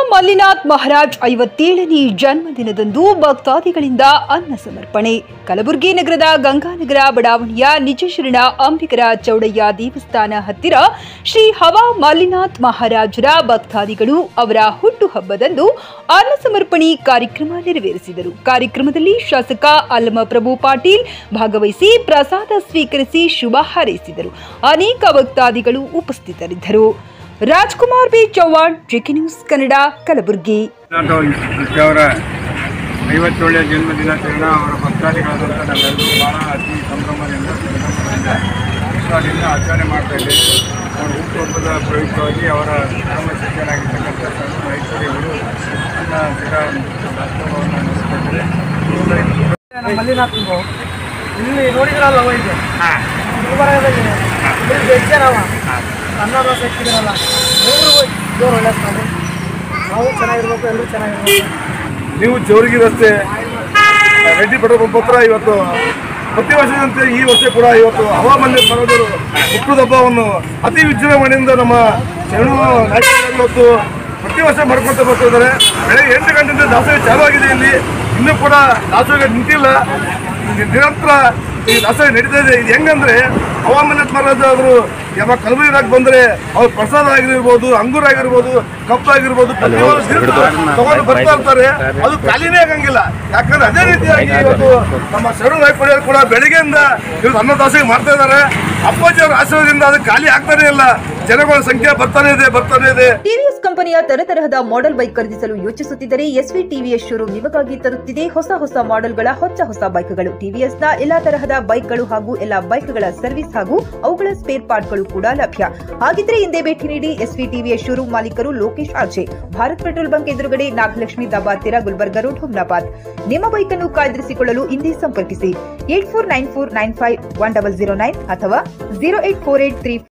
ಮಲ್ಲಿನಾಥ್ ಮಹಾರಾಜ್ ಐವತ್ತೇಳನೇ ಜನ್ಮದಿನದಂದು ಭಕ್ತಾದಿಗಳಿಂದ ಅನ್ನ ಸಮರ್ಪಣೆ ಕಲಬುರಗಿ ನಗರದ ಗಂಗಾನಗರ ಬಡಾವಣೆಯ ನಿಜಶರಣ ಅಂಬಿಗರ ಚೌಡಯ್ಯ ದೇವಸ್ಥಾನ ಹತ್ತಿರ ಶ್ರೀ ಹವಾ ಮಲ್ಲಿನಾಥ್ ಮಹಾರಾಜರ ಭಕ್ತಾದಿಗಳು ಅವರ ಹುಟ್ಟುಹಬ್ಬದಂದು ಅನ್ನ ಸಮರ್ಪಣೆ ಕಾರ್ಯಕ್ರಮ ನೆರವೇರಿಸಿದರು ಕಾರ್ಯಕ್ರಮದಲ್ಲಿ ಶಾಸಕ ಅಲ್ಲಮಪ್ರಭು ಪಾಟೀಲ್ ಭಾಗವಹಿಸಿ ಪ್ರಸಾದ ಸ್ವೀಕರಿಸಿ ಶುಭ ಹಾರೈಸಿದರು ಅನೇಕ ಭಕ್ತಾದಿಗಳು ಉಪಸ್ಥಿತರಿದ್ದರು Rajkumar B Chauhan GK news Kannada Kalaburagi ಅವರ ಐವತ್ತೇಳನೇ ಜನ್ಮ ದಿನಾಚರಣೆ ಅವರ ಭಕ್ತಾದಿಗಳಾದಂಥ ನಾವೆಲ್ಲರೂ ಭಾಳ ಅತಿ ಸಂಭ್ರಮದಿಂದ ಸಂಭ್ರಮದಿಂದ ಉತ್ಸಾಹದಿಂದ ಆಚರಣೆ ಮಾಡ್ತಾ ಇದ್ದೇವೆ ಅವರ ಹುಟ್ಟುಹಬ್ಬದ ಪ್ರಯುಕ್ತವಾಗಿ ಅವರ ಧರ್ಮ ಶಿಷ್ಯರಾಗಿರ್ತಕ್ಕಂಥ ಸಣ್ಣ ಮೈಸೂರಿಗಳು ಅನ್ನ ಸ್ಥಿರ ಕಾರ್ಯಕ್ರಮವನ್ನು ನಡೆಸಿಕೊಂಡಿದೆ ನಮ್ಮ ಮಲ್ಲಿನಾಥ್ ನೀವು ಇಲ್ಲಿ ನೋಡಿದ್ರಲ್ಲ ಅವ ಇದು ಗುಲ್ಬರ್ಗದಲ್ಲಿ ಇಲ್ಲಿ ಬೆಚ್ಚ ನಾವ ಕನ್ನಡ ಭಾಷೆ ಹಾಕಿದ್ರಲ್ಲ ಮೂರು ಜೋರು ಒಳ್ಳೆ ನಾವು ನಾವು ಚೆನ್ನಾಗಿರ್ಬೇಕು ಎಲ್ಲರೂ ಚೆನ್ನಾಗಿರ್ಬೇಕು ನೀವು ಜೋರಿಗೆ ರಸ್ತೆ ರೆಡ್ಡಿ ಪೆಟ್ರೋಲ್ ಪಂಪ್ ಹತ್ರ ಇವತ್ತು ಪ್ರತಿ ವರ್ಷದಂತೆ ಈ ವರ್ಷ ಕೂಡ ಇವತ್ತು ಹವಾಮಾನ ಪರ್ವದರು ಹುಟ್ಟುಹಬ್ಬವನ್ನು ಅತಿ ವಿಜೃಂಭಣೆಯಿಂದ ನಮ್ಮ ಶರಣು ನಾಯಕರು ಇವತ್ತು ಪ್ರತಿ ವರ್ಷ ಮಾಡ್ಕೊಳ್ತಾ ಬರ್ತಿದ್ದಾರೆ ಬೆಳಗ್ಗೆ ಎಂಟು ಗಂಟೆಯಿಂದ ದಾಸೋಹ ಚಾಲು ಆಗಿದೆ ಇಲ್ಲಿ ಇನ್ನೂ ಕೂಡ ದಾಸೋಹ ನಿಂತಿಲ್ಲ ನಿರಂತರ ಈ ದಾಸೋಹ ನಡೀತಾ ಇದೆ ಇದು ಹೆಂಗಂದ್ರೆ ಹವಾಮಾನ ಮಹಾರಾಜ ಅವರು ಯಾವಾಗ ಕಲಬುರಗಿನಾಗ ಬಂದ್ರೆ ಅವ್ರ ಪ್ರಸಾದ ಆಗಿರ್ಬೋದು ಅಂಗೂರ ಆಗಿರ್ಬೋದು ಕಪ್ಪು ಆಗಿರ್ಬೋದು ಪ್ರತಿಯೊಂದು ದಿವ್ಸ ತಗೊಂಡು ಬರ್ತಾ ಇರ್ತಾರೆ ಅದು ಖಾಲಿನೇ ಆಗಂಗಿಲ್ಲ ಯಾಕಂದ್ರೆ ಅದೇ ರೀತಿಯಾಗಿ ಇವತ್ತು ನಮ್ಮ ಶರಣ ನಾಯ್ಪಡಿಯವರು ಕೂಡ ಬೆಳಿಗ್ಗೆಯಿಂದ ಇವತ್ತು ಅನ್ನದಾಸೋಹ ಮಾಡ್ತಾ ಇದ್ದಾರೆ ಅಪ್ಪಾಜಿ ಅವರ ಆಶೀರ್ವಾದದಿಂದ ಅದು ಖಾಲಿ ಆಗ್ತಾನೆ ಇಲ್ಲ ಜನಗಳ ಸಂಖ್ಯೆ ಬರ್ತಾನೆ ಇದೆ ಬರ್ತಾನೆ ಇದೆ ಟಿವಿಎಸ್ ಕಂಪನಿಯ ತರತರಹದ ಮಾಡೆಲ್ ಬೈಕ್ ಖರೀದಿಸಲು ಯೋಚಿಸುತ್ತಿದ್ದರೆ ಎಸ್ವಿ ಟಿವಿಎಸ್ ಶೋರೂಮ್ ನಿಮಗಾಗಿ ತರುತ್ತಿದೆ ಹೊಸ ಹೊಸ ಮಾಡೆಲ್ಗಳ ಹೊಸ ಹೊಸ ಬೈಕ್ಗಳು ಟಿವಿಎಸ್ನ ಎಲ್ಲಾ ತರಹದ ಬೈಕ್ಗಳು ಹಾಗೂ ಎಲ್ಲಾ ಬೈಕ್ಗಳ ಸರ್ವಿಸ್ ಹಾಗೂ ಅವುಗಳ ಸ್ಪೇರ್ ಪಾರ್ಟ್ಗಳು ಕೂಡ ಲಭ್ಯ ಹಾಗಿದ್ರೆ ಹಿಂದೆ ಭೇಟಿ ನೀಡಿ ಎಸ್ವಿ ಟಿವಿಎಸ್ ಶೋರೂಮ್ ಮಾಲೀಕರು Lokesh RJ Bharat petrol bunk ಎದುರುಗಡೆ ನಾಗಲಕ್ಷ್ಮಿ ದಾಬಾ ಹತ್ತಿರ ಗುಲ್ಬರ್ಗ ರೋಡ್ ಹುಮ್ನಾಬಾದ್ ನಿಮ್ಮ ಬೈಕ್ ಅನ್ನು ಕಾಯ್ದಿರಿಸಿಕೊಳ್ಳಲು ಹಿಂದೆ ಸಂಪರ್ಕಿಸಿ eight four nine four nine five one double zero nine ಅಥವಾ zero eight four eight three